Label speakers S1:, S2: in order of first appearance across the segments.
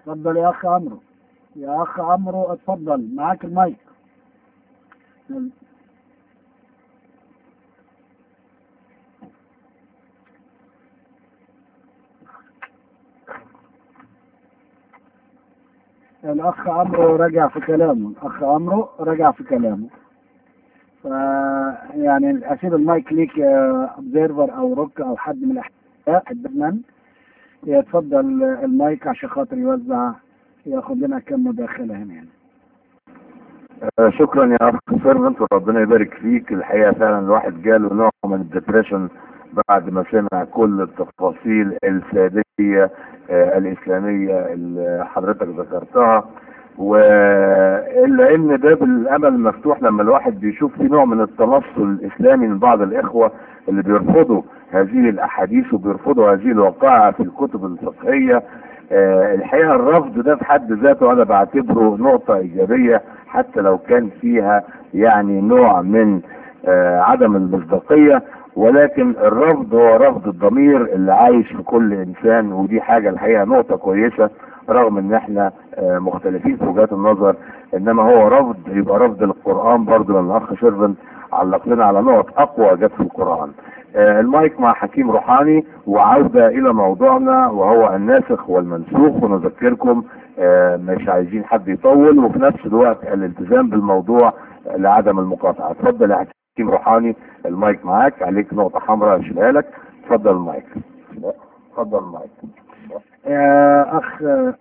S1: اتفضل يا اخ عمرو يا اخ عمرو اتفضل معاك المايك الاخ عمرو رجع في كلامه الاخ عمرو رجع في كلامه ف يعني اسيب المايك ليك يا observer او روك او حد من الاحياء البرنامج يتفضل المايك عشان خاطر يوزع ياخد لنا كم مداخله هنا يعني
S2: آه، شكرا يا اخ سيرفنت وربنا يبارك فيك الحقيقه فعلا الواحد جاله نوع من الدبريشن بعد ما سمع كل التفاصيل السياديه آه، الاسلاميه اللي حضرتك ذكرتها والا ان باب الامل مفتوح لما الواحد بيشوف في نوع من التنصل الاسلامي من بعض الاخوه اللي بيرفضوا هذه الاحاديث وبيرفضوا هذه الوقائع في الكتب الفقهيه آه، الحقيقه الرفض ده في حد ذاته انا بعتبره نقطه ايجابيه حتى لو كان فيها يعني نوع من آه، عدم المصداقيه ولكن الرفض هو رفض الضمير اللي عايش في كل انسان ودي حاجه الحقيقه نقطه كويسه رغم ان احنا آه، مختلفين في وجهات النظر انما هو رفض يبقى رفض للقران برضه لان الاخ شيرفن علق لنا على نقط اقوى جت في القران آه، المايك مع حكيم روحاني وعودة الى موضوعنا وهو الناسخ والمنسوخ ونذكركم آه، مش عايزين حد يطول وفي نفس الوقت الالتزام بالموضوع لعدم المقاطعة اتفضل يا حكيم روحاني المايك معاك عليك نقطة حمراء اشيلها لك اتفضل المايك اتفضل المايك
S1: يا اخ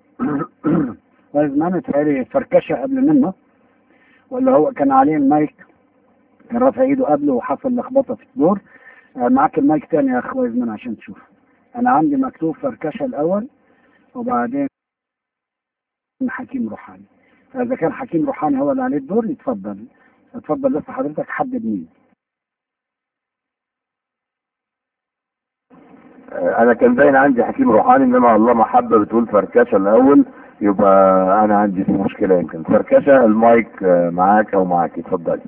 S1: لازم متهيألي فركشه قبل منه ولا هو كان عليه المايك كان رافع ايده قبله وحصل لخبطه في الدور آه، معاك المايك تاني يا اخ وزمان عشان تشوف انا عندي مكتوب فركشه الاول وبعدين حكيم روحاني فاذا كان حكيم روحاني هو اللي عليه الدور يتفضل اتفضل بس حضرتك حدد مين
S2: آه، انا كان باين عندي حكيم روحاني انما الله محبة بتقول فركشة الاول يبقى انا عندي في مشكلة يمكن فركشة المايك آه، معاك او معاك اتفضلي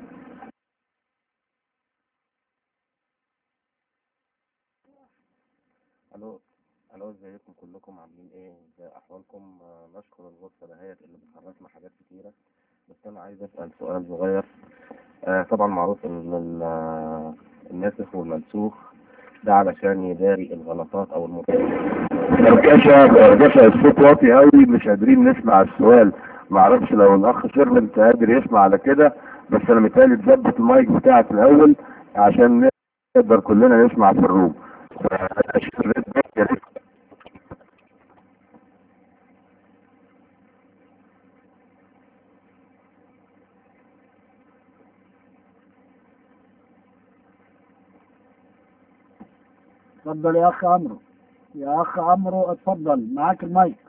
S2: الو الو ازيكم كلكم عاملين ايه ازاي احوالكم آه، نشكر الغرفه دهيت اللي بتعرفنا حاجات كتيره بس انا عايز اسال سؤال صغير آه طبعا معروف ان ال- آه، الناسخ والمنسوخ ده علشان يداري الغلطات او المخالفات فركشه فركشه الصوت واطي قوي مش قادرين نسمع السؤال معرفش لو الاخ شيرفنت قادر يسمع على كده بس انا متهيألي تظبط المايك بتاعك الاول عشان نقدر كلنا نسمع في الروم فشيرفنت يا ريت
S1: اتفضل يا اخ عمرو يا اخ عمرو اتفضل معاك المايك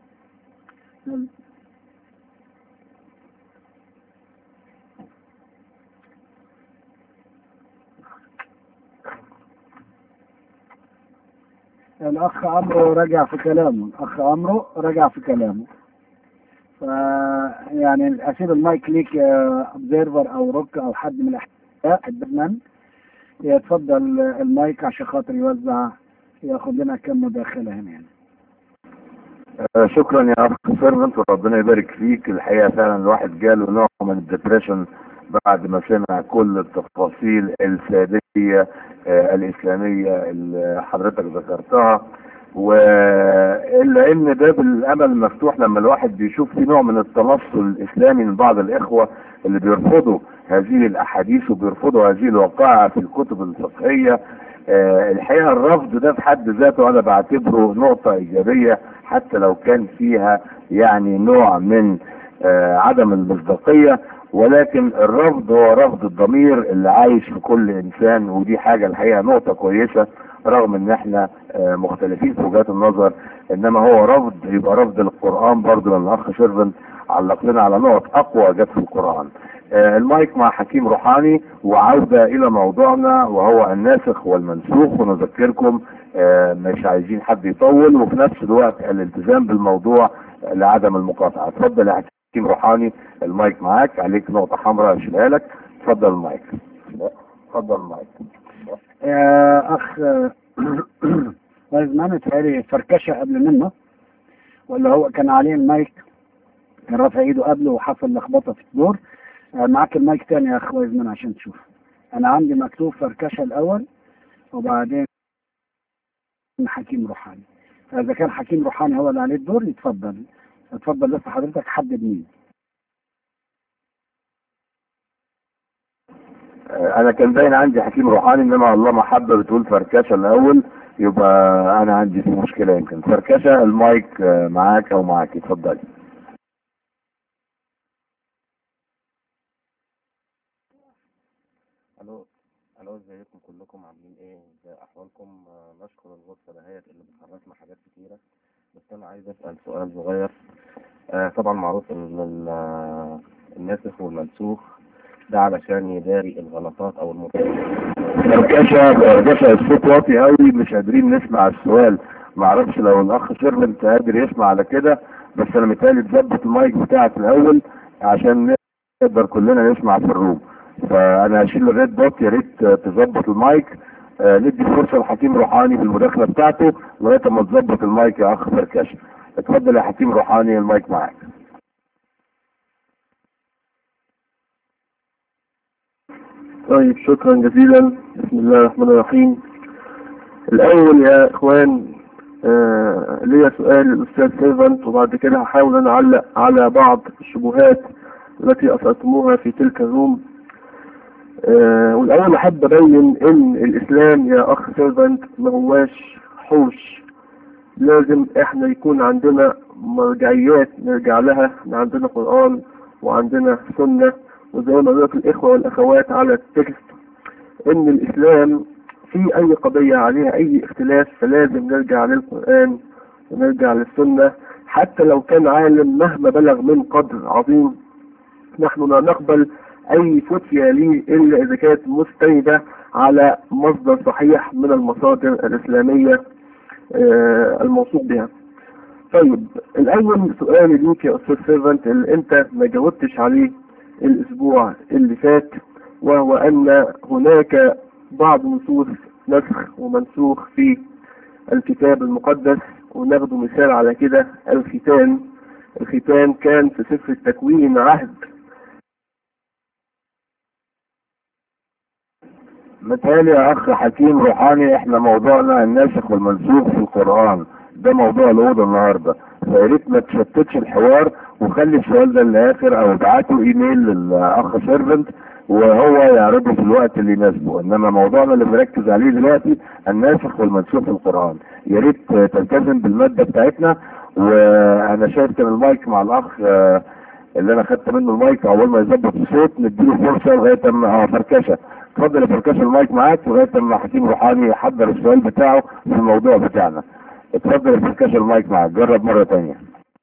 S1: الاخ عمرو رجع في كلامه الاخ عمرو رجع في كلامه ف يعني اسيب المايك ليك يا observer او روك او حد من الاحياء البرنامج يتفضل المايك عشان خاطر يوزع ياخد لنا كم مداخله هنا يعني
S2: آه، شكرا يا اخ سيرفنت وربنا يبارك فيك الحقيقه فعلا الواحد جاله نوع من الدبريشن بعد ما سمع كل التفاصيل السياديه آه، الاسلاميه اللي حضرتك ذكرتها والا ان باب الامل مفتوح لما الواحد بيشوف في نوع من التنصل الاسلامي من بعض الاخوه اللي بيرفضوا هذه الاحاديث وبيرفضوا هذه الوقائع في الكتب الفقهيه آه، الحقيقه الرفض ده في حد ذاته انا بعتبره نقطه ايجابيه حتى لو كان فيها يعني نوع من آه، عدم المصداقيه ولكن الرفض هو رفض الضمير اللي عايش في كل انسان ودي حاجه الحقيقه نقطه كويسه رغم ان احنا آه، مختلفين في وجهات النظر انما هو رفض يبقى رفض للقران برضه لان الاخ شيرفن علق لنا على نقط اقوى جت في القران آه، المايك مع حكيم روحاني وعودة الى موضوعنا وهو الناسخ والمنسوخ ونذكركم آه، مش عايزين حد يطول وفي نفس الوقت الالتزام بالموضوع لعدم المقاطعة اتفضل يا حكيم روحاني المايك معاك عليك نقطة حمراء اشيلها لك اتفضل المايك اتفضل المايك
S1: يا اخ لازم متهيألي فركشه قبل منه ولا هو كان عليه المايك كان رافع ايده قبله وحصل لخبطه في الدور آه، معاك المايك تاني يا اخ ويزمن عشان تشوف انا عندي مكتوب فركشه الاول وبعدين حكيم روحاني فاذا كان حكيم روحاني هو اللي عليه الدور يتفضل اتفضل لسه حضرتك حدد مين
S2: آه، انا كان باين عندي حكيم روحاني انما الله محبه بتقول فركشه الاول يبقى انا عندي في مشكله يمكن فركشه المايك آه، معاك او معاك اتفضلي
S3: الو الو ازيكم كلكم عاملين ايه ازي احوالكم آه، نشكر الغرفه دهيت اللي بتعرفنا حاجات كتيره بس انا عايز اسال سؤال صغير آه طبعا معروف ان ال- آه، الناسخ والمنسوخ ده علشان يداري الغلطات او المخالفات
S2: فركشه فركشه الصوت واطي قوي مش قادرين نسمع السؤال معرفش لو الاخ شيرلنت قادر يسمع على كده بس انا متهيألي تظبط المايك بتاعك الاول عشان نقدر كلنا نسمع في الروم فانا هشيل الريد دوت يا ريت تظبط المايك آه، ندي فرصه لحكيم روحاني في المداخله بتاعته لغايه ما تظبط المايك يا اخ فركشه اتفضل يا حكيم روحاني المايك معاك
S4: طيب شكرا جزيلا بسم الله الرحمن الرحيم الأول يا إخوان آه ليا سؤال للأستاذ سيفنت وبعد كده هحاول أنا أعلق على بعض الشبهات التي أثرتموها في تلك الروم آه والأول أحب أبين إن الإسلام يا أخ سيرفنت ما هواش حوش لازم إحنا يكون عندنا مرجعيات نرجع لها إحنا عندنا قرآن وعندنا سنة وزي ما قلت الإخوة والأخوات على التكست إن الإسلام في أي قضية عليها أي اختلاف فلازم نرجع للقرآن ونرجع للسنة حتى لو كان عالم مهما بلغ من قدر عظيم نحن لا نقبل أي فتية ليه إلا إذا كانت مستندة على مصدر صحيح من المصادر الإسلامية آه، الموثوق بها. طيب الأول سؤالي ليك يا أستاذ سيرفنت اللي أنت ما جاوبتش عليه الأسبوع اللي فات وهو أن هناك بعض نصوص نسخ ومنسوخ في الكتاب المقدس وناخد مثال على كده الختان الختان كان في سفر التكوين عهد
S2: متهيألي يا اخ حكيم روحاني احنا موضوعنا الناسخ والمنسوخ في القرآن ده موضوع الأوضة النهاردة فيا ريت ما تشتتش الحوار وخلي السؤال ده للآخر أو ابعته إيميل للأخ سيرفنت وهو يعرضه في الوقت اللي يناسبه إنما موضوعنا اللي بنركز عليه دلوقتي الناسخ والمنسوخ في القرآن يا ريت تلتزم بالمادة بتاعتنا وأنا شايف كان المايك مع الأخ آه، اللي أنا خدت منه المايك أول ما يظبط الصوت نديله فرصة لغاية ما آه، فركشة اتفضل يا فركشة المايك معاك لغاية ما حكيم روحاني يحضر السؤال بتاعه في الموضوع بتاعنا اتفضل يا فركشة المايك معاك جرب مرة تانية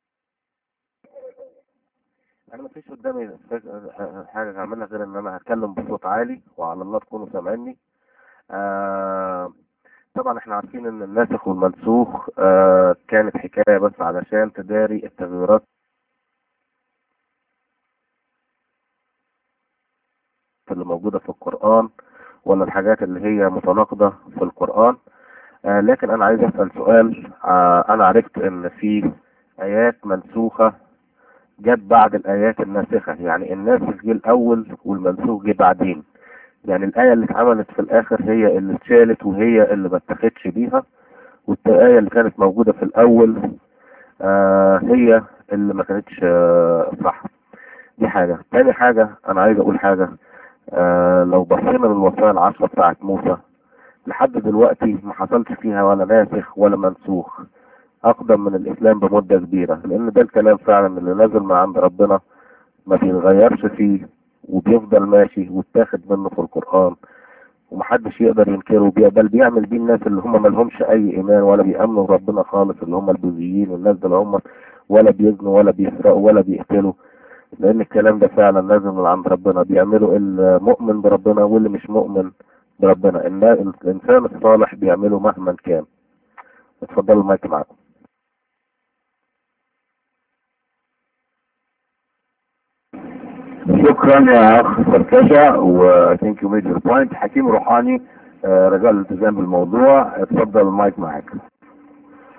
S3: انا مفيش قدامي حاجه اعملها غير ان انا هتكلم بصوت عالي وعلى الله تكونوا سامعيني آه طبعا احنا عارفين ان الناسخ والمنسوخ آه كانت حكايه بس علشان تداري التغيرات اللي موجوده في القران ولا الحاجات اللي هي متناقضه في القران آه لكن انا عايز اسال سؤال آه انا عرفت ان في ايات منسوخه جت بعد الآيات الناسخة يعني الناسخ جه الأول والمنسوخ جه بعدين يعني الآية اللي اتعملت في الآخر هي اللي اتشالت وهي اللي ما اتخدش بيها والآية اللي كانت موجودة في الأول آه هي اللي ما كانتش آه صح دي حاجة تاني حاجة أنا عايز أقول حاجة آه لو بصينا للوصايا العشرة بتاعت موسى لحد دلوقتي ما حصلش فيها ولا ناسخ ولا منسوخ اقدم من الاسلام بمدة كبيرة لان ده الكلام فعلا اللي نازل من عند ربنا ما بيتغيرش فيه وبيفضل ماشي واتاخد منه في القرآن ومحدش يقدر ينكره بيه بل بيعمل بيه الناس اللي هم ملهمش اي ايمان ولا بيأمنوا بربنا خالص اللي هم البوذيين والناس دول هم ولا بيزنوا ولا بيسرقوا ولا بيقتلوا لان الكلام ده فعلا نازل من عند ربنا بيعملوا المؤمن بربنا واللي مش مؤمن بربنا النا- الانسان الصالح بيعمله مهما كان اتفضلوا المايك معاكم
S2: شكرا يا اخ فركشة و ثانك يو ميجر بوينت حكيم روحاني آه، رجاء الالتزام بالموضوع اتفضل المايك معاك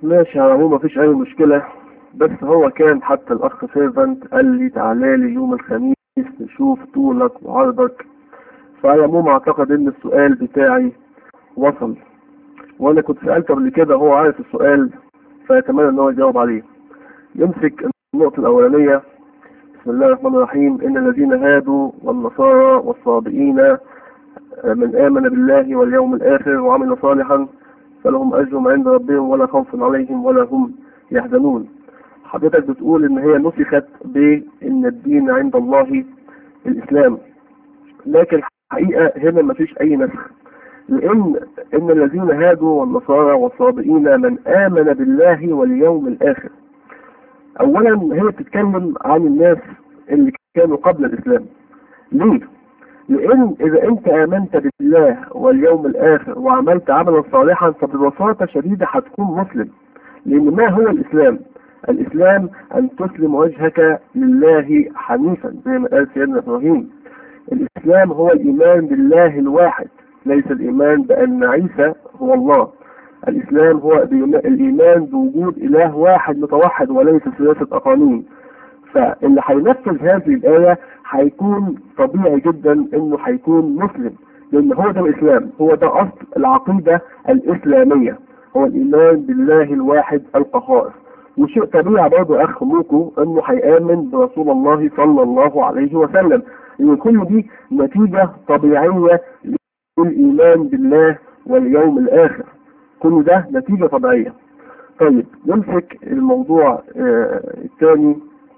S4: ماشي على العموم مفيش أي مشكلة بس هو كان حتى الأخ سيرفنت قال لي تعالى لي يوم الخميس نشوف طولك وعرضك فعلى العموم أعتقد إن السؤال بتاعي وصل وأنا كنت سألت قبل كده هو عارف السؤال فأتمنى إن هو يجاوب عليه يمسك النقطة الأولانية بسم الله الرحمن الرحيم إن الذين هادوا والنصارى والصابئين من آمن بالله واليوم الآخر وعمل صالحا فلهم أجرهم عند ربهم ولا خوف عليهم ولا هم يحزنون حضرتك بتقول إن هي نسخت بإن الدين عند الله الإسلام لكن الحقيقة هنا مفيش أي نسخ لأن إن الذين هادوا والنصارى والصابئين من آمن بالله واليوم الآخر أولا هي بتتكلم عن الناس اللي كانوا قبل الإسلام ليه؟ لأن إذا أنت آمنت بالله واليوم الآخر وعملت عملا صالحا فببساطة شديدة هتكون مسلم لأن ما هو الإسلام؟ الإسلام أن تسلم وجهك لله حنيفا زي ما قال سيدنا إبراهيم الإسلام هو الإيمان بالله الواحد ليس الإيمان بأن عيسى هو الله الإسلام هو الإيمان بوجود إله واحد متوحد وليس ثلاثة أقانيم فاللي هينفذ هذه الآية هيكون طبيعي جدا إنه هيكون مسلم لأن هو ده الإسلام هو ده أصل العقيدة الإسلامية هو الإيمان بالله الواحد القهار وشيء طبيعي برضه أخ موكو إنه هيآمن برسول الله صلى الله عليه وسلم إن كل دي نتيجة طبيعية للإيمان بالله واليوم الآخر كل ده نتيجة طبيعية طيب نمسك الموضوع آه الثاني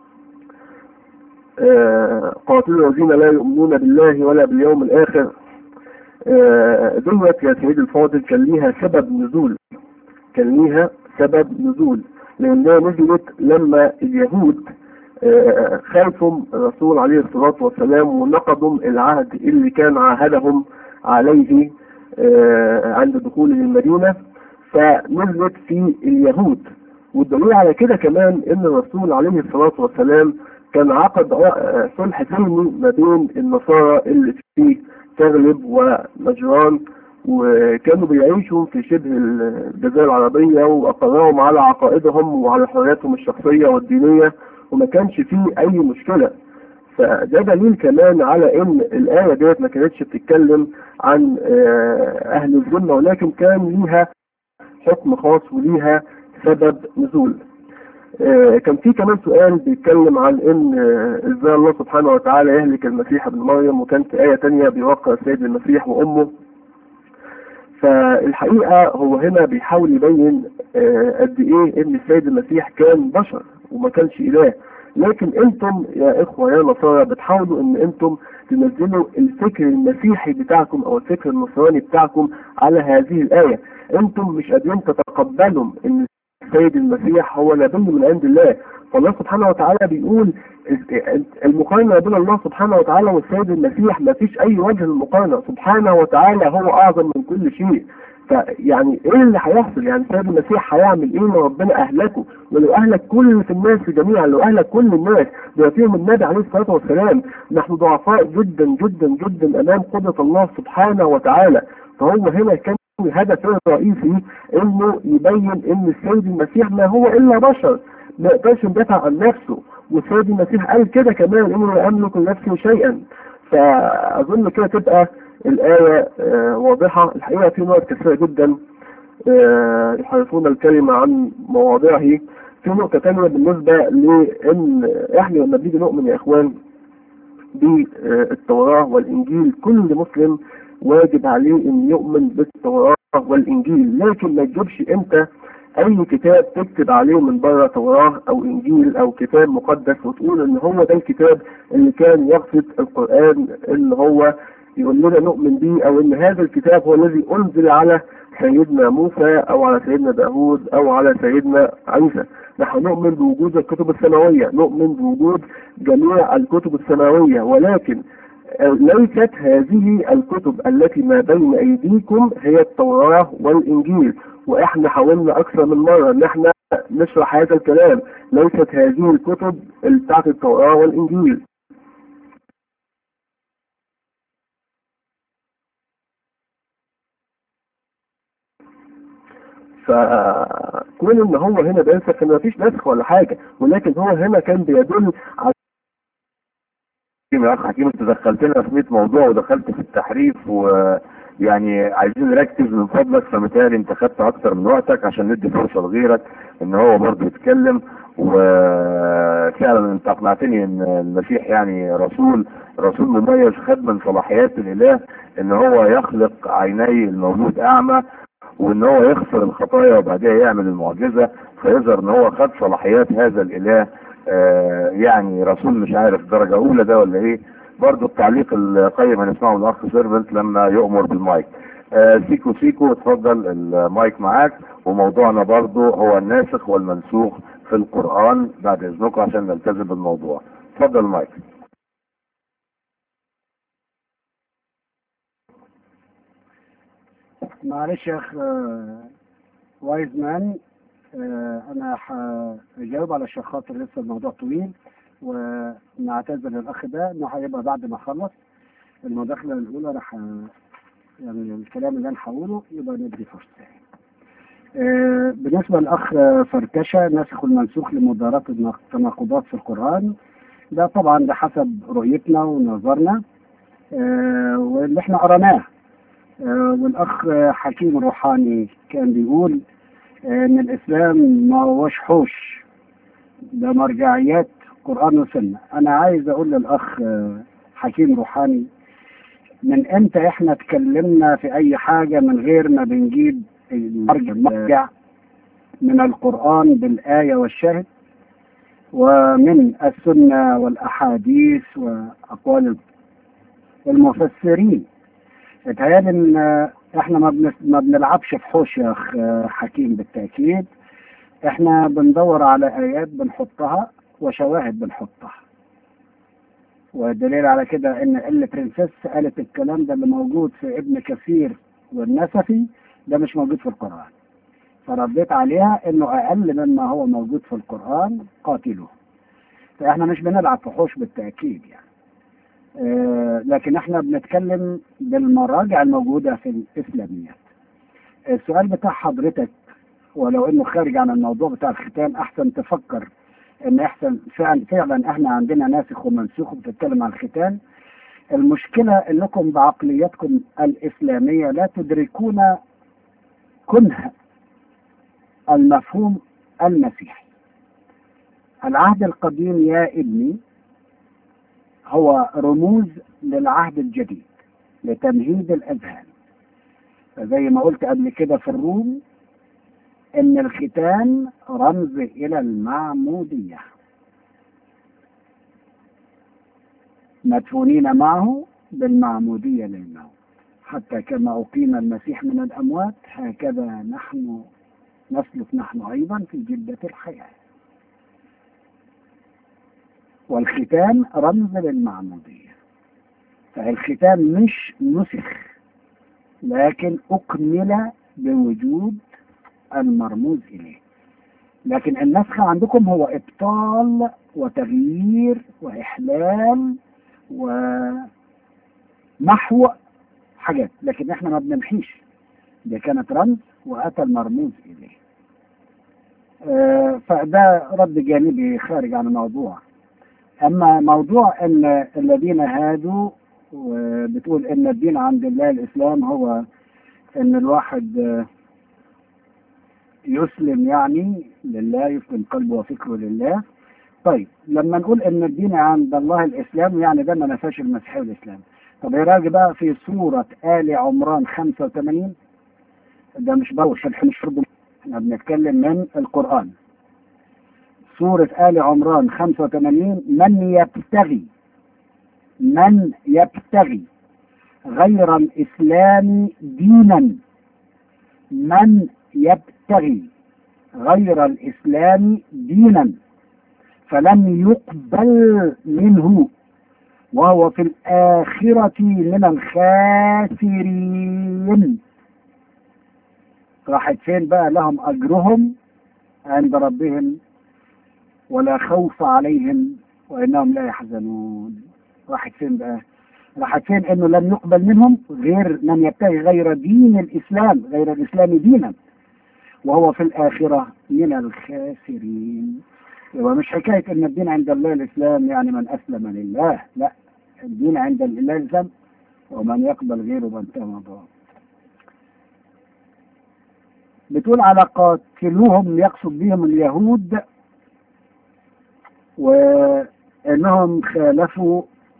S4: آه قاتلوا الذين لا يؤمنون بالله ولا باليوم الآخر آه دلوقت يا سيدي الفاضل كان ليها سبب نزول كان ليها سبب نزول لأنها نزلت لما اليهود آه خالفوا الرسول عليه الصلاة والسلام ونقضوا العهد اللي كان عاهدهم عليه عند دخول المدينة فنزلت في اليهود والدليل على كده كمان ان الرسول عليه الصلاة والسلام كان عقد صلح سلمي ما بين النصارى اللي في تغلب ونجران وكانوا بيعيشوا في شبه الجزيرة العربية وأقرهم على عقائدهم وعلى حرياتهم الشخصية والدينية وما كانش فيه أي مشكلة فده دليل كمان على ان الآية ديت ما كانتش بتتكلم عن أهل الذمة ولكن كان ليها حكم خاص وليها سبب نزول كان في كمان سؤال بيتكلم عن ان ازاي الله سبحانه وتعالى يهلك المسيح ابن مريم وكانت آية تانية بيوقع السيد المسيح وأمه فالحقيقة هو هنا بيحاول يبين قد ايه ان السيد المسيح كان بشر وما كانش اله لكن انتم يا اخوة يا نصارى بتحاولوا ان انتم تنزلوا الفكر المسيحي بتاعكم او الفكر النصراني بتاعكم على هذه الآية انتم مش قادرين تتقبلوا ان السيد المسيح هو نبي من عند الله فالله سبحانه وتعالى بيقول المقارنة بين الله سبحانه وتعالى والسيد المسيح ما فيش اي وجه للمقارنة سبحانه وتعالى هو اعظم من كل شيء فيعني ايه اللي هيحصل يعني السيد المسيح هيعمل ايه لو ربنا اهلكه ولو اهلك كل في الناس جميعا لو اهلك كل الناس بما فيهم النبي عليه الصلاه والسلام نحن ضعفاء جدا جدا جدا امام قدره الله سبحانه وتعالى فهو هنا كان الهدف الرئيسي انه يبين ان السيد المسيح ما هو الا بشر ما يقدرش يدافع عن نفسه والسيد المسيح قال كده كمان انه لا املك لنفسي شيئا فاظن كده تبقى الآية آه واضحة الحقيقة في نقط كثيرة جدا آه يحرفون الكلمة عن مواضعه في نقطة تانية بالنسبة لأن احنا لما بنيجي نؤمن يا إخوان بالتوراة والإنجيل كل مسلم واجب عليه أن يؤمن بالتوراة والإنجيل لكن ما تجيبش أنت أي كتاب تكتب عليه من بره توراة أو إنجيل أو كتاب مقدس وتقول إن هو ده الكتاب اللي كان يقصد القرآن إن هو يقول لنا نؤمن به او ان هذا الكتاب هو الذي انزل على سيدنا موسى او على سيدنا داوود او على سيدنا عيسى نحن نؤمن بوجود الكتب السماوية نؤمن بوجود جميع الكتب السماوية ولكن ليست هذه الكتب التي ما بين ايديكم هي التوراة والانجيل واحنا حاولنا اكثر من مرة ان احنا نشرح هذا الكلام ليست هذه الكتب بتاعت التوراة والانجيل فكون ان هو هنا بينسخ ان مفيش نسخ ولا حاجة ولكن هو هنا كان بيدل على
S2: يا اخ حكيم انت دخلتنا في 100 موضوع ودخلت في التحريف ويعني عايزين نركز من فضلك فمتهيألي انت خدت اكتر من وقتك عشان ندي فرصه لغيرك ان هو برضه يتكلم وفعلا انت اقنعتني ان المسيح يعني رسول رسول مميز خد من صلاحيات الاله ان هو يخلق عيني المولود اعمى وان هو يغفر الخطايا وبعدها يعمل المعجزه فيظهر ان هو خد صلاحيات هذا الاله آه يعني رسول مش عارف درجة اولى ده ولا ايه برضو التعليق القيم هنسمعه من الاخ سيرفنت لما يؤمر بالمايك آه سيكو سيكو اتفضل المايك معاك وموضوعنا برضو هو الناسخ والمنسوخ في القرآن بعد اذنكم عشان نلتزم بالموضوع اتفضل المايك
S1: معلش يا اخ آه، وايز مان آه، انا هجاوب على عشان خاطر لسه الموضوع طويل ونعتذر للاخ ده انه هيبقى بعد ما اخلص المداخله الاولى راح يعني الكلام اللي انا هقوله يبقى ندي فرصه آه، بالنسبه للاخ فركشه ناسخ المنسوخ لمداراة التناقضات في القران ده طبعا ده حسب رؤيتنا ونظرنا آه، واللي احنا قرناه آه، والاخ حكيم الروحاني كان بيقول ان الاسلام ما هوش حوش ده مرجعيات قران وسنه انا عايز اقول للاخ حكيم روحاني من امتى احنا اتكلمنا في اي حاجه من غير ما بنجيب المرجع من القران بالايه والشاهد ومن السنه والاحاديث واقوال المفسرين اتهيألي ان احنا ما, بن... ما بنلعبش في حوش يا اخ حكيم بالتاكيد احنا بندور على ايات بنحطها وشواهد بنحطها والدليل على كده ان ال برنسس قالت الكلام ده اللي موجود في ابن كثير والنسفي ده مش موجود في القران فرديت عليها انه اقل مما هو موجود في القران قاتلوه فاحنا مش بنلعب في حوش بالتاكيد يعني آه لكن احنا بنتكلم بالمراجع الموجوده في الاسلاميات السؤال بتاع حضرتك ولو انه خارج عن الموضوع بتاع الختان احسن تفكر ان احسن فعلا فعلا احنا عندنا ناسخ ومنسوخ بتتكلم عن الختان المشكله انكم بعقليتكم الاسلاميه لا تدركون كنه المفهوم المسيحي العهد القديم يا ابني هو رموز للعهد الجديد لتمهيد الاذهان فزي ما قلت قبل كده في الروم ان الختان رمز الى المعمودية مدفونين معه بالمعمودية للموت حتى كما أقيم المسيح من الأموات هكذا نحن نسلك نحن أيضا في جدة الحياة والختان رمز للمعمودية فالختان مش نسخ لكن أكمل بوجود المرموز إليه لكن النسخ عندكم هو إبطال وتغيير وإحلال ومحو حاجات لكن احنا ما بنمحيش دي كانت رمز وأتى المرموز إليه آه فده رد جانبي خارج عن الموضوع أما موضوع أن الذين هادوا وبتقول أن الدين عند الله الإسلام هو أن الواحد آه يسلم يعني لله يسلم قلبه وفكره لله طيب لما نقول ان الدين عند الله الاسلام يعني ده ما نفاش المسيحيه والاسلام طب راجع بقى في سوره ال عمران 85 ده مش بوش مش فرض احنا بنتكلم من القران سوره ال عمران 85 من يبتغي من يبتغي غير الاسلام دينا من يبتغي غير الإسلام دينا فلم يقبل منه وهو في الآخرة من الخاسرين راحت فين بقى لهم أجرهم عند ربهم ولا خوف عليهم وإنهم لا يحزنون راحت فين بقى راحت فين انه لم يقبل منهم غير من يبتغي غير دين الاسلام غير الاسلام دينا وهو في الآخرة من الخاسرين يبقى مش حكاية ان الدين عند الله الاسلام يعني من اسلم لله لا الدين عند الله الاسلام ومن يقبل غيره فانتهى مضى بتقول على قاتلوهم يقصد بهم اليهود وانهم خالفوا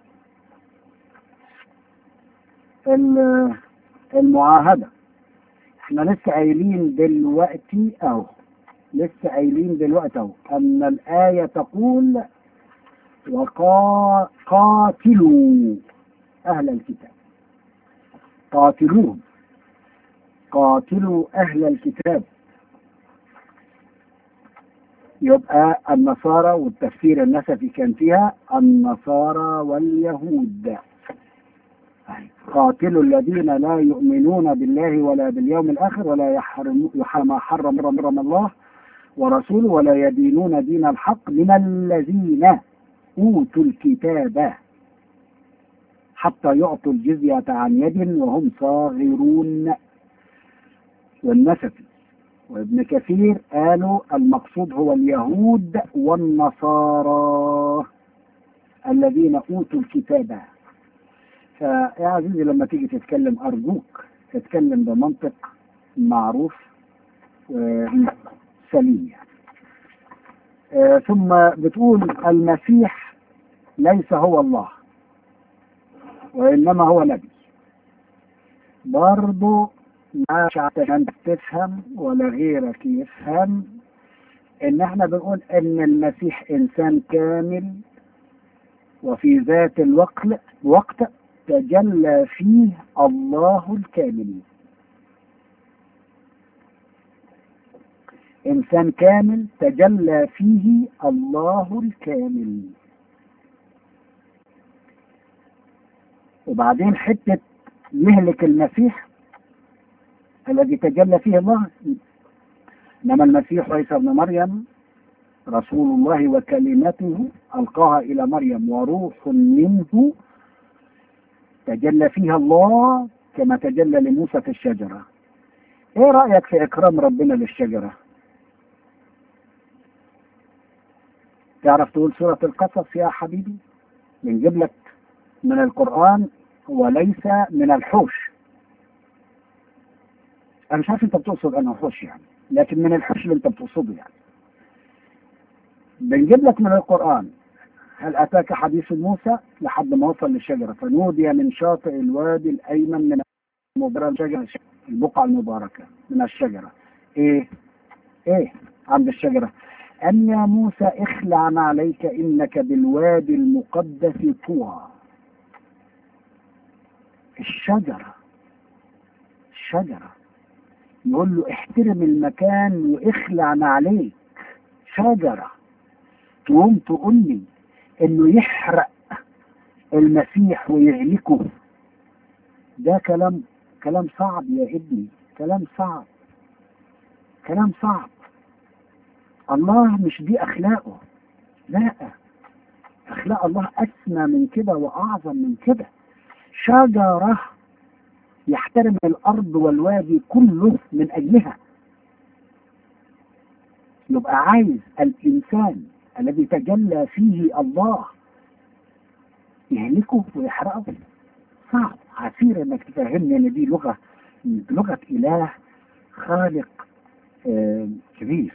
S1: ال- المعاهدة احنا لسه قايلين دلوقتي اهو لسه قايلين دلوقتي اهو ان الآية تقول وقاتلوا أهل الكتاب قاتلوهم قاتلوا أهل الكتاب يبقى النصارى والتفسير النسفي كان فيها النصارى واليهود قاتلوا الذين لا يؤمنون بالله ولا باليوم الآخر ولا يحرم ما حرم رمضان الله ورسوله ولا يدينون دين الحق من الذين أوتوا الكتاب حتى يعطوا الجزية عن يد وهم صاغرون والنسفي وابن كثير قالوا المقصود هو اليهود والنصارى الذين أوتوا الكتاب فيا عزيزي لما تيجي تتكلم أرجوك تتكلم بمنطق معروف وسليم يعني. آه، ثم بتقول المسيح ليس هو الله وإنما هو نبي برضو مش عشان تفهم ولا غيرك يفهم ان احنا بنقول ان المسيح انسان كامل وفي ذات الوقت وقت تجلى فيه الله الكامل انسان كامل تجلى فيه الله الكامل وبعدين حتة يهلك المسيح الذي تجلى فيه الله انما المسيح عيسى ابن مريم رسول الله وكلمته القاها الى مريم وروح منه تجلى فيها الله كما تجلى لموسى في الشجره ايه رايك في اكرام ربنا للشجره تعرف تقول سوره القصص يا حبيبي بنجيب لك من القران وليس من الحوش انا مش عارف انت بتقصد انه حوش يعني لكن من الحوش اللي انت بتقصده يعني بنجيب لك من القرآن هل أتاك حديث موسى لحد ما وصل للشجرة فنودي من شاطئ الوادي الأيمن من مبرر الشجرة البقعة المباركة من الشجرة إيه إيه عند الشجرة أن يا موسى اخلع عليك إنك بالوادي المقدس طوى الشجرة الشجرة يقول له احترم المكان واخلع عليك شجرة تقوم تقول لي انه يحرق المسيح ويهلكه ده كلام كلام صعب يا ابني كلام صعب كلام صعب الله مش دي اخلاقه لا اخلاق الله اسمى من كده واعظم من كده شجره يحترم الارض والوادي كله من اجلها يبقى عايز الانسان الذي تجلى فيه الله يهلكه ويحرقه صعب عسير انك تفهمني ان دي لغه لغه اله خالق آه كبير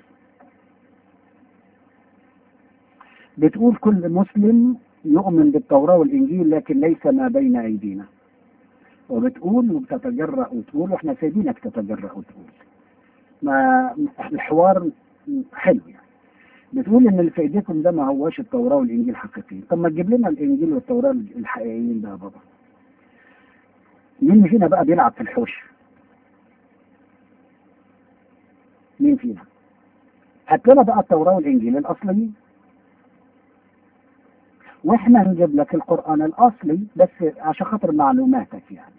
S1: بتقول كل مسلم يؤمن بالتوراه والانجيل لكن ليس ما بين ايدينا وبتقول وبتتجرأ وتقول واحنا سايبينك تتجرأ وتقول ما الحوار حلو يعني بتقول ان اللي في ايديكم ده ما هواش التوراه والانجيل حقيقيين طب ما تجيب لنا الانجيل والتوراه الحقيقيين ده يا بابا مين فينا بقى بيلعب في الحوش مين فينا هات لنا بقى التوراه والانجيل الاصليين واحنا هنجيب لك القران الاصلي بس عشان خاطر معلوماتك يعني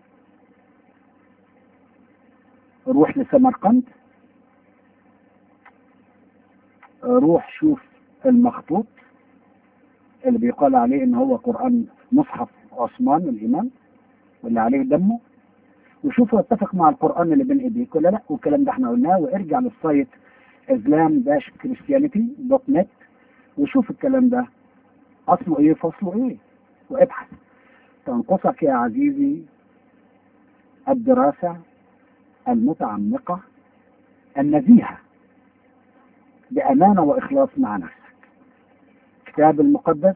S1: روح لسمرقند روح شوف المخطوط اللي بيقال عليه ان هو قرآن مصحف عثمان الامام واللي عليه دمه وشوفوا اتفق مع القرآن اللي بين ايديك ولا لا والكلام ده احنا قلناه وارجع للسايت اسلام داش كريستيانيتي دوت نت وشوف الكلام ده اصله ايه فصله ايه وابحث تنقصك يا عزيزي الدراسة المتعمقة النزيهة بأمانة وإخلاص مع نفسك كتاب المقدس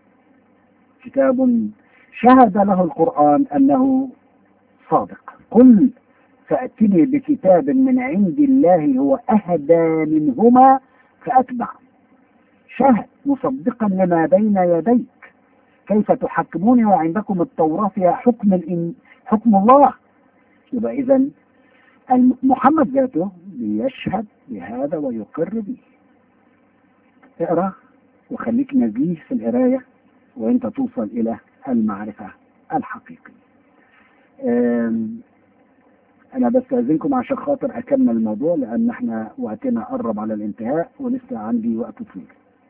S1: كتاب شهد له القرآن أنه صادق قل فأتني بكتاب من عند الله هو أهدى منهما فأتبع شهد مصدقا لما بين يديك كيف تحكموني وعندكم التوراة فيها حكم الإن... حكم الله يبقى إذا محمد ذاته بيشهد بهذا ويقر به اقرأ وخليك نزيه في القراية وانت توصل إلى المعرفة الحقيقية أنا بستأذنكم عشان خاطر أكمل الموضوع لأن احنا وقتنا قرب على الانتهاء ولسه عندي وقت طويل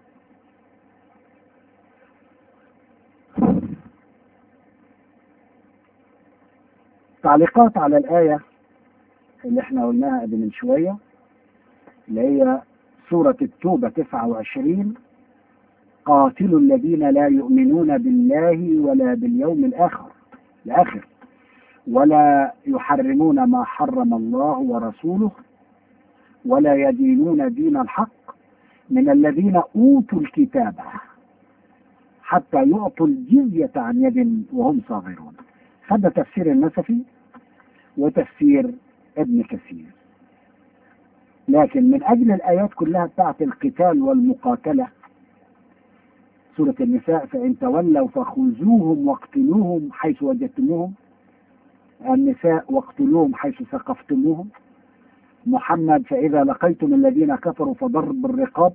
S1: تعليقات على الآية اللي احنا قلناها قبل من شوية اللي هي سورة التوبة 29 قاتلوا الذين لا يؤمنون بالله ولا باليوم الآخر الآخر ولا يحرمون ما حرم الله ورسوله ولا يدينون دين الحق من الذين أوتوا الكتاب حتى يعطوا الجزية عن يد وهم صاغرون هذا تفسير النسفي وتفسير ابن كثير لكن من أجل الآيات كلها بتاعت القتال والمقاتلة سورة النساء فإن تولوا فخذوهم واقتلوهم حيث وجدتموهم النساء واقتلوهم حيث ثقفتموهم محمد فإذا لقيتم الذين كفروا فضرب الرقاب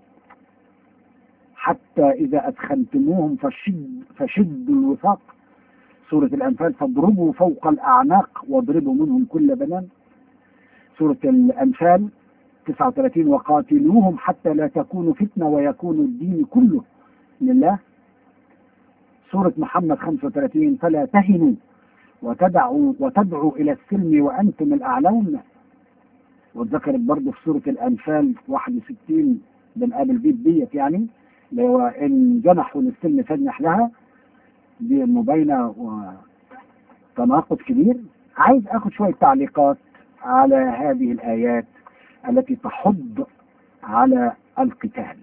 S1: حتى إذا أدخلتموهم فشد فشدوا الوثاق سورة الأنفال فاضربوا فوق الأعناق واضربوا منهم كل بنان سورة الأنفال 39 وقاتلوهم حتى لا تكون فتنة ويكون الدين كله لله سورة محمد 35 فلا تهنوا وتدعوا وتدعوا إلى السلم وأنتم الأعلون واتذكرت برضه في سورة الأنفال 61 بن أبي البيت ديت يعني اللي هو إن جنحوا للسلم فاجنح لها دي مباينة وتناقض كبير عايز اخد شوية تعليقات على هذه الآيات التي تحض على القتال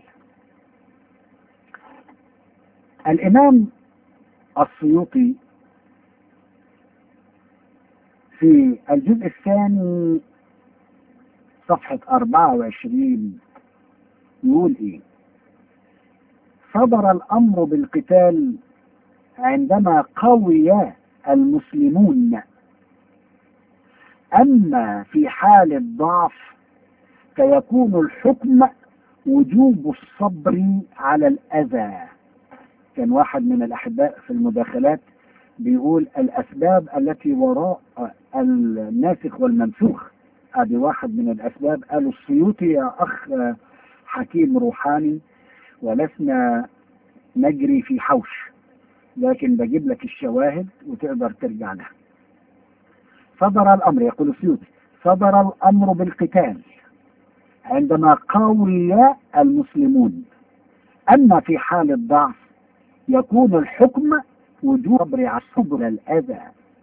S1: الإمام السيوطي في الجزء الثاني صفحة 24 يقول إيه صدر الأمر بالقتال عندما قوي المسلمون أما في حال الضعف فيكون الحكم وجوب الصبر على الأذى كان واحد من الأحباء في المداخلات بيقول الأسباب التي وراء الناسخ والمنسوخ هذه واحد من الأسباب قالوا السيوطي يا أخ حكيم روحاني ولسنا نجري في حوش لكن بجيب لك الشواهد وتقدر ترجع لها صدر الأمر يقول السيوطي صدر الأمر بالقتال عندما قوي المسلمون أما في حال الضعف يكون الحكم وجوب صبر على صبر الأذى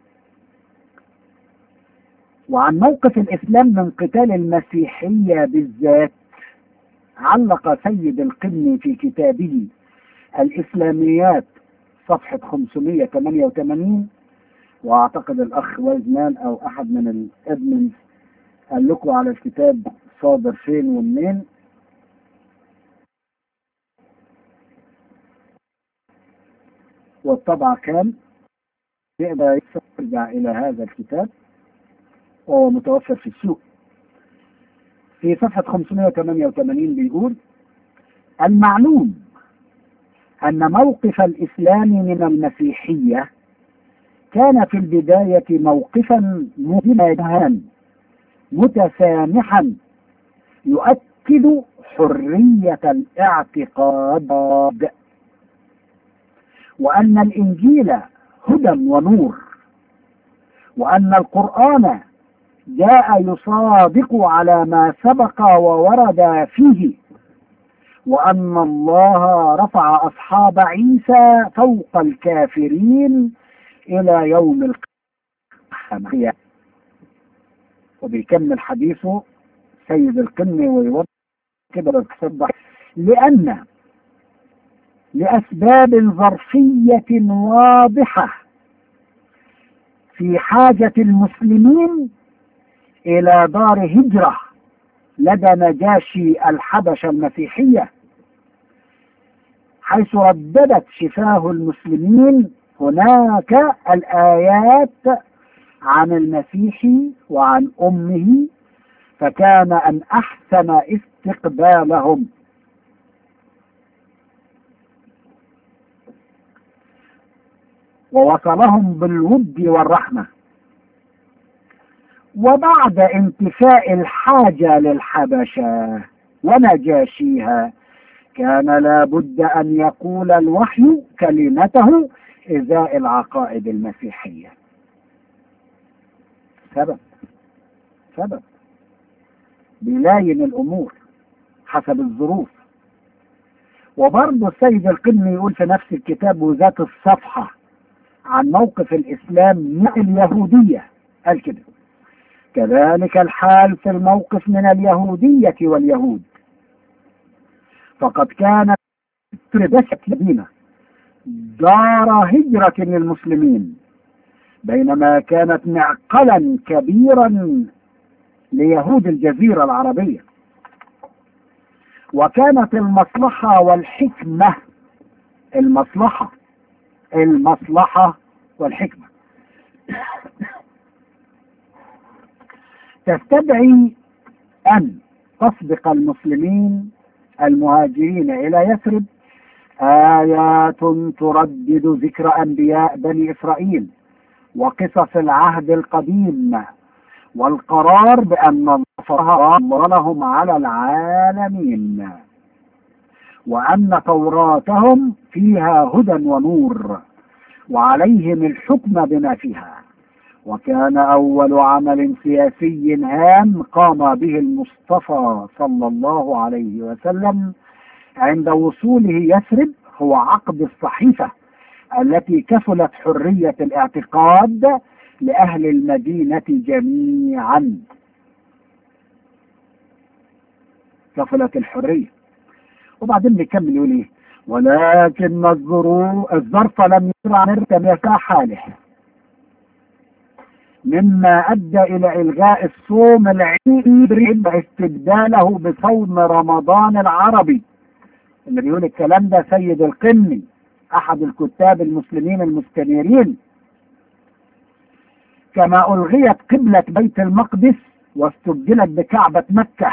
S1: وعن موقف الإسلام من قتال المسيحية بالذات علق سيد القني في كتابه الإسلاميات صفحة 588 واعتقد الاخ وزنان او احد من الادمنز قال لكم على الكتاب صادر فين ومنين والطبع كان يقدر يرجع الى هذا الكتاب وهو متوفر في السوق في صفحة 588 بيقول المعلوم أن موقف الإسلام من المسيحية كان في البداية موقفا مهما متسامحا يؤكد حرية الاعتقاد وأن الإنجيل هدى ونور وأن القرآن جاء يصادق على ما سبق وورد فيه وأن الله رفع أصحاب عيسى فوق الكافرين إلى يوم القيامة وبيكمل حديثه سيد القمي ويوضح كده بتصدق لأن لأسباب ظرفية واضحة في حاجة المسلمين إلى دار هجرة لدى نجاشي الحبشة المسيحية حيث رددت شفاه المسلمين هناك الآيات عن المسيح وعن أمه فكان أن أحسن استقبالهم ووصلهم بالود والرحمة وبعد انتفاء الحاجة للحبشة ونجاشيها كان لابد أن يقول الوحي كلمته إزاء العقائد المسيحية سبب سبب بيلاين الأمور حسب الظروف وبرضه السيد القمي يقول في نفس الكتاب وذات الصفحة عن موقف الإسلام مع اليهودية قال كده كذلك الحال في الموقف من اليهودية واليهود فقد كانت تردشت مدينة دار هجرة للمسلمين بينما كانت معقلا كبيرا ليهود الجزيرة العربية وكانت المصلحة والحكمة المصلحة المصلحة والحكمة تستدعي أن تسبق المسلمين المهاجرين إلى يثرب آيات تردد ذكر أنبياء بني إسرائيل وقصص العهد القديم والقرار بأن الله لهم على العالمين وأن توراتهم فيها هدى ونور وعليهم الحكم بما فيها وكان أول عمل سياسي هام قام به المصطفى صلى الله عليه وسلم عند وصوله يثرب هو عقد الصحيفة التي كفلت حرية الاعتقاد لأهل المدينة جميعا كفلت الحرية وبعدين بيكمل يقول ايه ولكن الظروف الظرف لم يرى مرتم حاله مما ادى الى الغاء الصوم العيد واستبداله بصوم رمضان العربي اللي بيقول الكلام ده سيد القمي احد الكتاب المسلمين المستنيرين كما الغيت قبلة بيت المقدس واستبدلت بكعبة مكة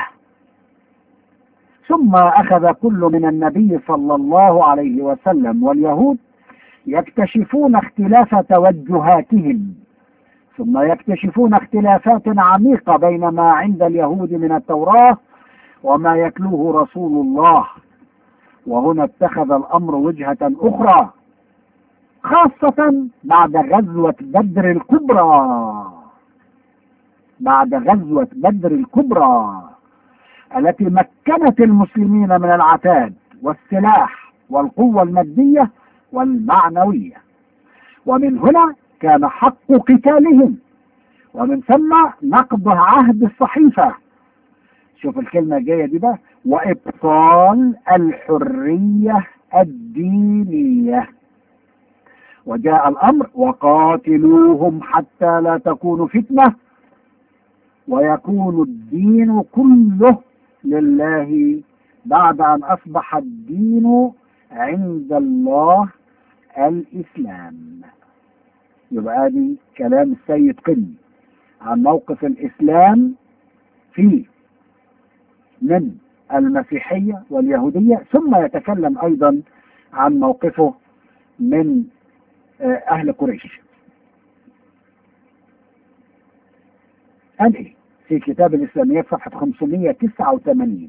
S1: ثم أخذ كل من النبي صلى الله عليه وسلم واليهود يكتشفون اختلاف توجهاتهم ثم يكتشفون اختلافات عميقة بين ما عند اليهود من التوراة وما يتلوه رسول الله وهنا اتخذ الأمر وجهة أخرى خاصة بعد غزوة بدر الكبرى بعد غزوة بدر الكبرى التي مكنت المسلمين من العتاد والسلاح والقوة المادية والمعنوية ومن هنا كان حق قتالهم ومن ثم نقض عهد الصحيفة شوف الكلمة الجاية دي بقى وإبطال الحرية الدينية وجاء الأمر وقاتلوهم حتى لا تكون فتنة ويكون الدين كله لله بعد أن أصبح الدين عند الله الإسلام يبقى دي كلام السيد قني عن موقف الإسلام فيه من المسيحية واليهودية ثم يتكلم أيضا عن موقفه من أهل قريش قال إيه في كتاب الإسلاميات صفحة 589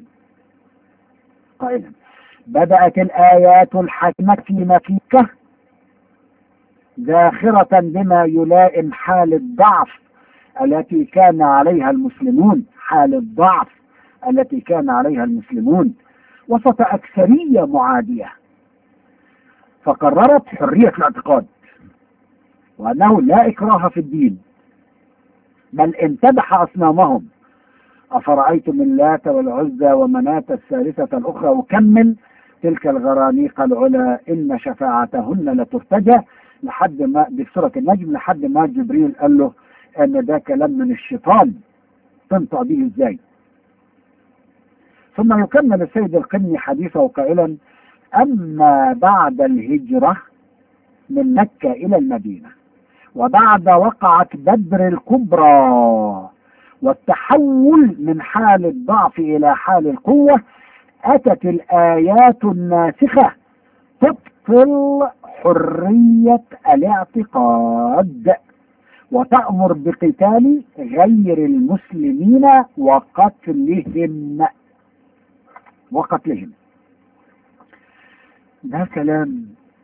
S1: قائلا بدأت الآيات الحاكمة في مكة ذاخرة بما يلائم حال الضعف التي كان عليها المسلمون حال الضعف التي كان عليها المسلمون وسط أكثرية معادية فقررت حرية الاعتقاد وأنه لا إكراه في الدين بل امتدح أصنامهم أفرأيتم اللات والعزى ومناة الثالثة الأخرى وكمل تلك الغرانيق العلا إن شفاعتهن لترتجى لحد ما دي في سورة النجم لحد ما جبريل قال له أن ده كلام من الشيطان تنطق به إزاي ثم يكمل السيد القني حديثه قائلا أما بعد الهجرة من مكة إلى المدينة وبعد وقعة بدر الكبرى والتحول من حال الضعف إلى حال القوة أتت الآيات الناسخة تبطل حرية الاعتقاد وتأمر بقتال غير المسلمين وقتلهم وقتلهم ده كلام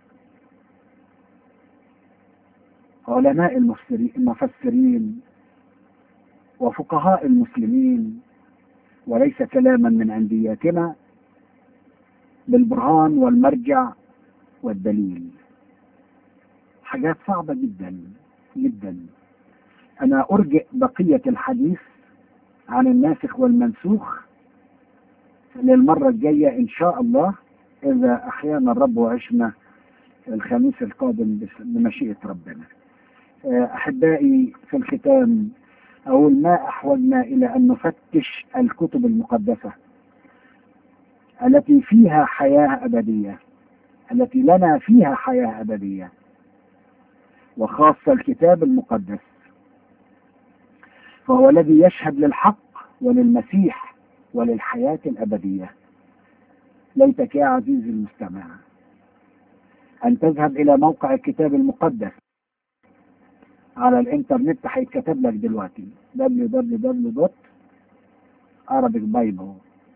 S1: علماء المفسرين وفقهاء المسلمين وليس كلاما من عندياتنا بالبرهان والمرجع والدليل حاجات صعبة جدا جدا أنا أرجئ بقية الحديث عن الناسخ والمنسوخ للمرة الجاية إن شاء الله إذا أحيانا الرب وعشنا الخميس القادم بمشيئة ربنا أحبائي في الختام أقول ما أحوجنا إلى أن نفتش الكتب المقدسة التي فيها حياة أبدية التي لنا فيها حياة أبدية وخاصة الكتاب المقدس فهو الذي يشهد للحق وللمسيح وللحياة الأبدية ليتك يا عزيزي المستمع أن تذهب إلى موقع الكتاب المقدس على الإنترنت هيتكتب لك دلوقتي www.arabicbible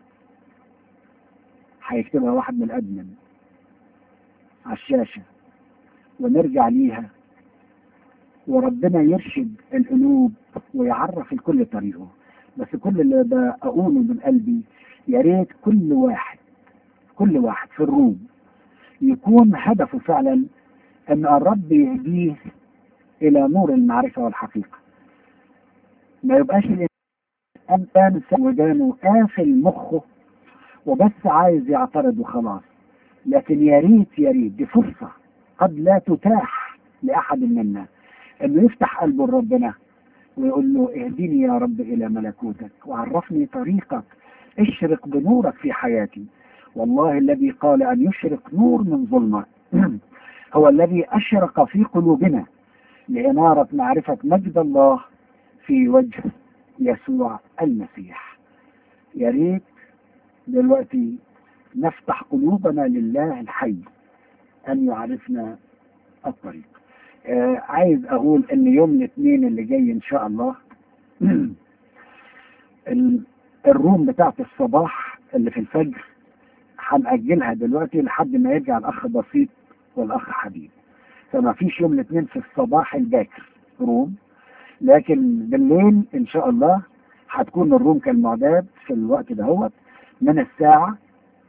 S1: هيكتبها واحد من الأدمن على الشاشة ونرجع ليها وربنا يرشد القلوب ويعرف الكل طريقه بس كل اللي بقوله من قلبي يا ريت كل واحد كل واحد في الروم يكون هدفه فعلا ان الرب يهديه الى نور المعرفة والحقيقة ما يبقاش الانسان ودانه قافل مخه وبس عايز يعترض وخلاص لكن يا ريت يا ريت دي فرصة قد لا تتاح لأحد منا انه يفتح قلبه لربنا ويقول له اهدني يا رب الى ملكوتك وعرفني طريقك اشرق بنورك في حياتي والله الذي قال ان يشرق نور من ظلمه هو الذي اشرق في قلوبنا لإنارة معرفة مجد الله في وجه يسوع المسيح يا ريت دلوقتي نفتح قلوبنا لله الحي أن يعرفنا الطريق آه عايز أقول أن يوم الاثنين اللي جاي إن شاء الله الروم بتاعت الصباح اللي في الفجر هنأجلها دلوقتي لحد ما يرجع الأخ بسيط والأخ حبيب فما فيش يوم الاثنين في الصباح الباكر روم لكن بالليل ان شاء الله هتكون الروم كالمعتاد في الوقت دهوت من الساعة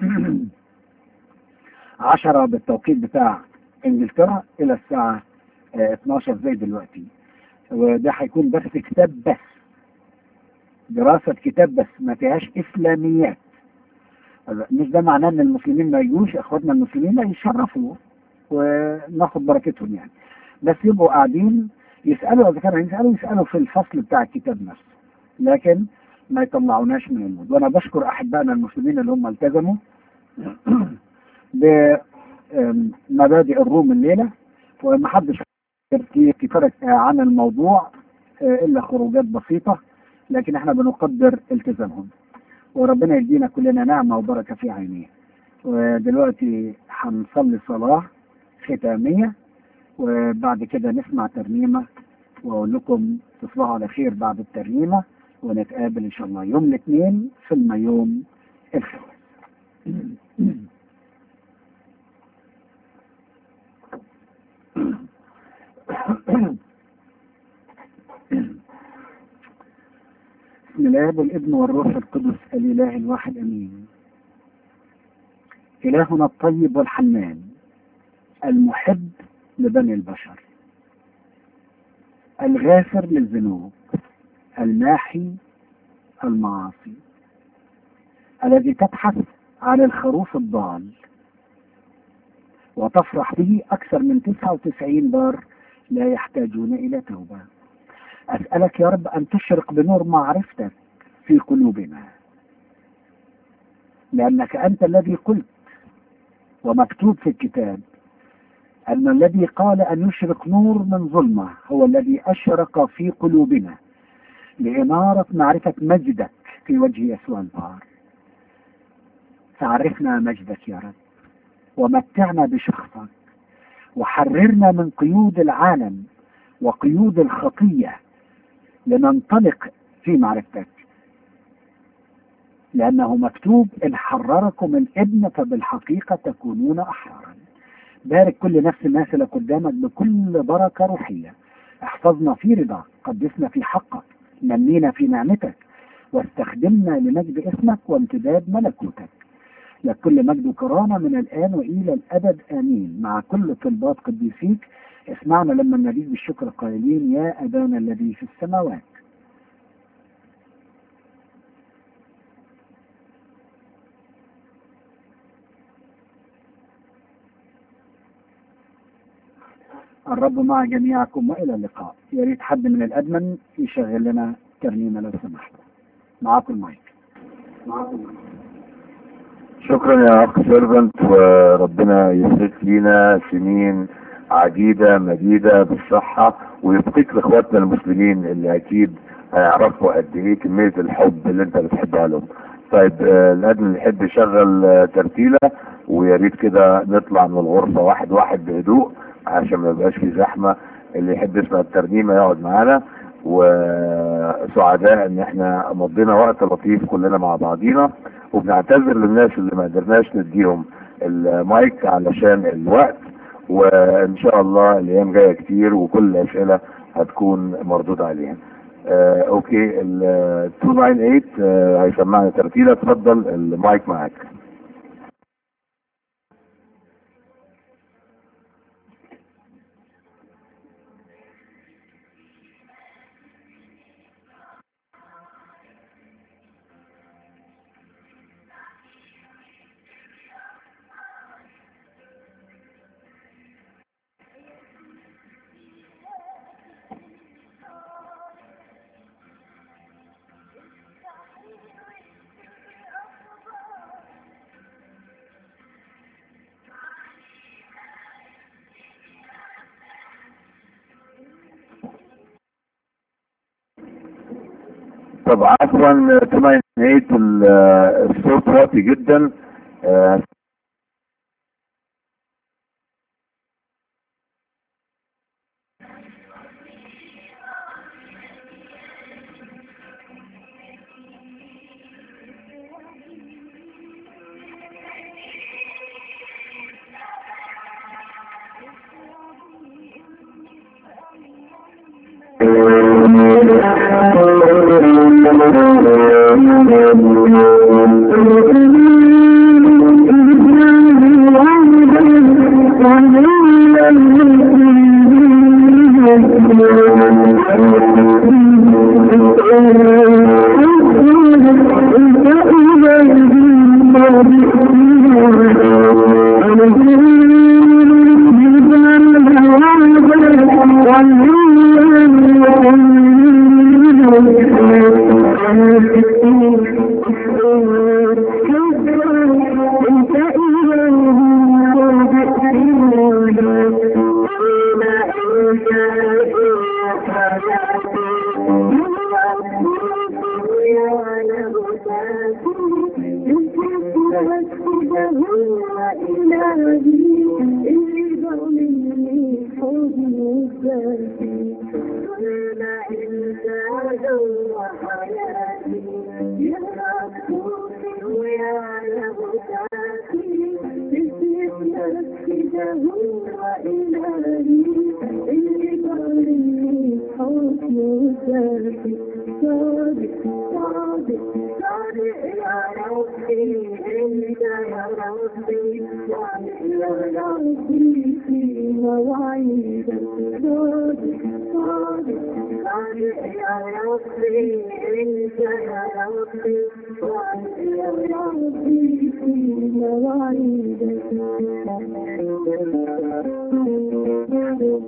S1: عشرة بالتوقيت بتاع انجلترا الى الساعة اه 12 زي دلوقتي وده هيكون بس كتاب بس دراسة كتاب بس ما فيهاش اسلاميات مش ده معناه ان المسلمين ما يجوش اخواتنا المسلمين لا يشرفوا وناخد بركتهم يعني بس يبقوا قاعدين يسألوا إذا كانوا يسألوا يسألوا في الفصل بتاع الكتاب نفسه لكن ما يطلعوناش من المود وأنا بشكر أحبائنا المسلمين اللي هم التزموا بمبادئ الروم الليلة وما حدش كفرت عن الموضوع إلا خروجات بسيطة لكن احنا بنقدر التزامهم وربنا يدينا كلنا نعمة وبركة في عينيه ودلوقتي هنصلي صلاة ختامية وبعد كده نسمع ترنيمة وأقول لكم تصبحوا على خير بعد الترنيمة ونتقابل إن شاء الله يوم الاثنين في الميوم الخامس الاب والابن والروح القدس الاله الواحد امين الهنا الطيب والحنان المحب لبني البشر الغافر للذنوب الماحي المعاصي الذي تبحث عن الخروف الضال وتفرح به أكثر من 99 بار لا يحتاجون إلى توبة أسألك يا رب أن تشرق بنور معرفتك في قلوبنا لأنك أنت الذي قلت ومكتوب في الكتاب أن الذي قال أن يشرق نور من ظلمة هو الذي أشرق في قلوبنا لإنارة معرفة مجدك في وجه يسوع البار فعرفنا مجدك يا رب ومتعنا بشخصك وحررنا من قيود العالم وقيود الخطية لننطلق في معرفتك لأنه مكتوب إن حرركم الابن فبالحقيقة تكونون أحرارا بارك كل نفس ماثلة قدامك بكل بركة روحية احفظنا في رضاك قدسنا في حقك نمينا في نعمتك واستخدمنا لمجد اسمك وامتداد ملكوتك لك كل مجد وكرامة من الآن وإلى الأبد آمين مع كل طلبات قديسيك اسمعنا لما نديك بالشكر قائلين يا أبانا الذي في السماوات الرب مع جميعكم والى اللقاء يا ريت حد من الادمن يشغل لنا ترنيمه لو سمحت معاكم المايك معاكم المايك
S2: شكرا يا اخ سيرفنت وربنا يسعدك لينا سنين عديدة مديدة بالصحة ويبقيك لاخواتنا المسلمين اللي اكيد هيعرفوا قد ايه كمية الحب اللي انت بتحبها لهم طيب آه، الادم اللي يحب يشغل آه، ترتيلة ويا ريت كده نطلع من الغرفة واحد واحد بهدوء عشان ما يبقاش في زحمة اللي يحب يسمع الترنيمة يقعد معانا وسعداء ان احنا مضينا وقت لطيف كلنا مع بعضينا وبنعتذر للناس اللي ما قدرناش نديهم المايك علشان الوقت وان شاء الله الايام جايه كتير وكل الاسئله هتكون مردود عليها آه اوكي ال 298 آه هيسمعنا ترتيله اتفضل المايك معاك طب عفوا 298 ال- الصوت واطي جدا آه،
S5: Thank you. صادق صادق صادق يا ربي انت يا ربي صادق يا ربي في مواعيدك صادق صادق صادق يا ربي انت يا ربي صادق يا ربي في مواعيدك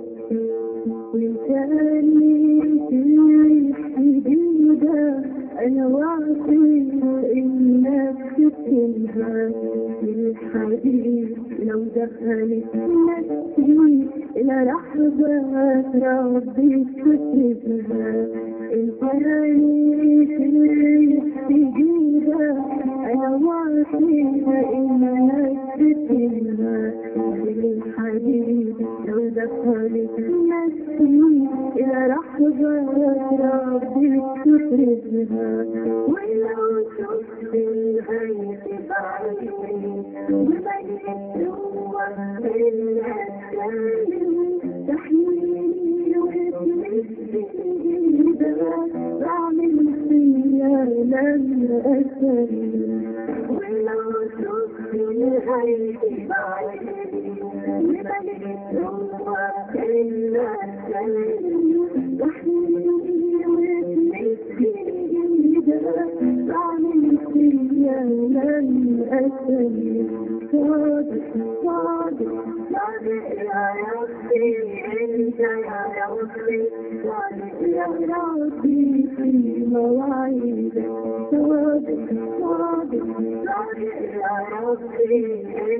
S5: لساني في جديدة أنا واعي إنك تكتبها الحديث لو دخلت نفسي إلى لحظة ربي تكتبها لساني في جديدة أنا واعي إنك تكتبها الحديث لو دخلت نفسي إلى لحظة ربي تفرزها ولو شفت الهيت بعيني وبدت جوا تحميني واسمك بإيدها بعمل فيا لما أسلم ولو شفت الهيت بعيني وبدت جوا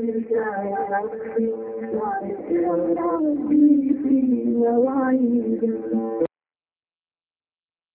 S5: ربي في مواعيدك